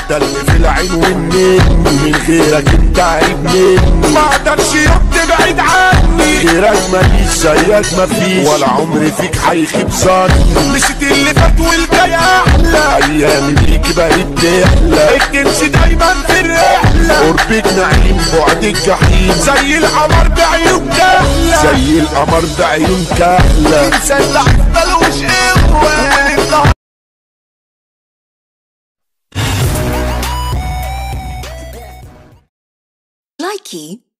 انت اللي في العين والنين من غيرك انت عيب مني ما اقدرش يوم تبعد عني غيرك ماليش زيك مفيش ولا عمري فيك هيخيب ظني نسيت اللي فات والجاي احلى ايامي بيكي بقيت تحلى الجنس دايما في الرحله قربك نعيم بعدك جحيم زي القمر بعيون كحله زي القمر بعيون كحله انسان اللي ملوش قوه Likey